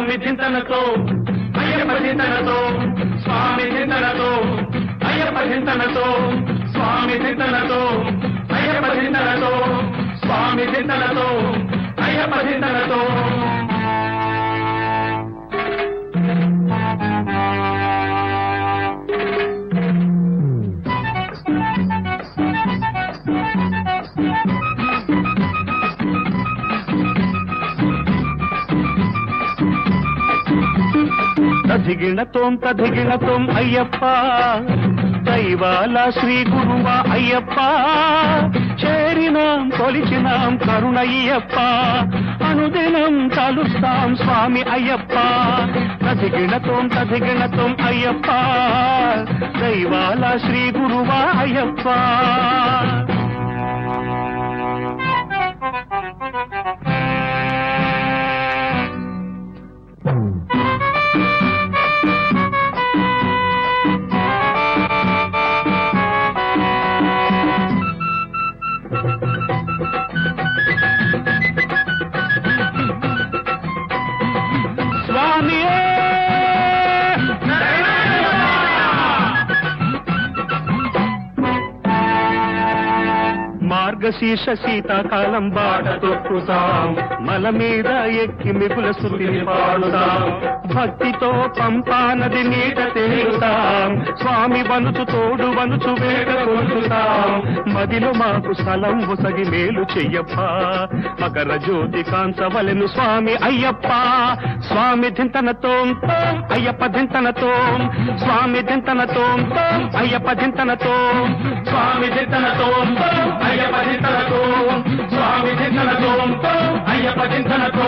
స్వామి చింతనతో అయ్యప్ప చింతనతో స్వామి చింతనతో అయ్యప్ప చింతనతో స్వామి చింతనతో అయ్యప్ప చింతనతో స్వామి చింతనతో అయ్యప్ప చింతనతో తదిగిణతోం తదిగిణతోం అయ్యప్ప దైవాల శ్రీ గురువ అయ్యప్ప చేరినాం కొలిచినాం కరుణయ్యప్ప అనుదినం కలుస్తాం స్వామి అయ్యప్ప తదిగిణతోం తదిగిణతోం అయ్యప్ప దైవాల శ్రీ గురువ అయ్యప్ప స్వామియే మార్గశీర్ష శీతాకాలం బాట తొక్కుతాం మల మీద ఎక్కి మిగుల శృతిని పాడుతాం భక్తితో పంపా నది నీట తేలుతాం స్వామి వనుచు తోడు వనుచు వేగ కొలుతాం మదిలో మాకు స్థలం ఒసగి మేలు చెయ్యప్ప మకర జ్యోతి కాంచవలెను స్వామి అయ్యప్ప స్వామి దింతనతో అయ్యప్ప దింతనతో స్వామి దింతనతో అయ్యప్ప దింతనతో స్వామి దింతనతో అయ్యప్ప దింతనతో స్వామి దింతనతో అయ్యప్ప దింతనతో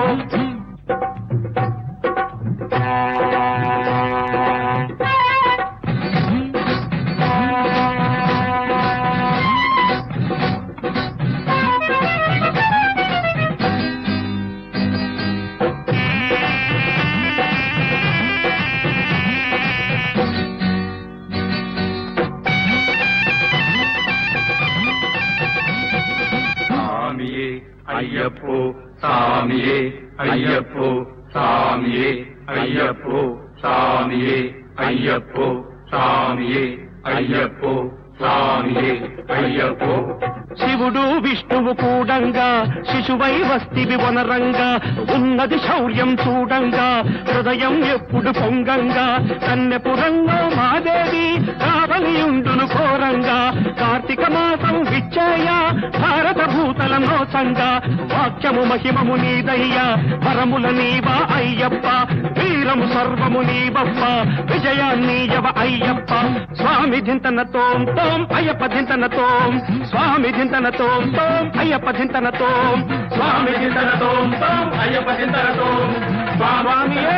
சாமியே ஐயப்போ சாமியே ஐயப்போ சாமியே ஐயப்போ சாமியே ஐயப்போ சாமியே ஐயப்போ சாமியே ஐயப்போ శివుడు విష్ణువు కూడంగా శిశువై వస్తివి వనరంగా ఉన్నది శౌర్యం చూడంగా హృదయం ఎప్పుడు పొంగంగా కన్నెపురంలో మాదేవి కావలియుండును ఘోరంగా కార్తీక మాసం విచ్చేయ భారత భూతల నోచంగా వాక్యము మహిమము నీదయ్యా వరముల నీవా అయ్యప్ప వీరము సర్వము నీవప్ప విజయాన్నీయవ అయ్యప్ప స్వామి చింతనతో తోం అయ్యప్ప చింతనతో స్వామి చింతనతో తోం అయ్యప్ప చింతనతో స్వామి చింతనతో తోం అయ్యప్ప చింతనతో స్వామియే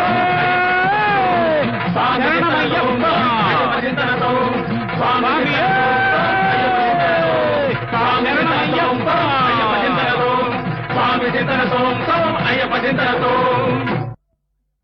శరణమయ్యప్ప చింతనతో స్వామియే శరణమయ్యప్ప అయ్యప్ప చింతనతో స్వామి చింతనతో అయ్యప్ప చింతనతో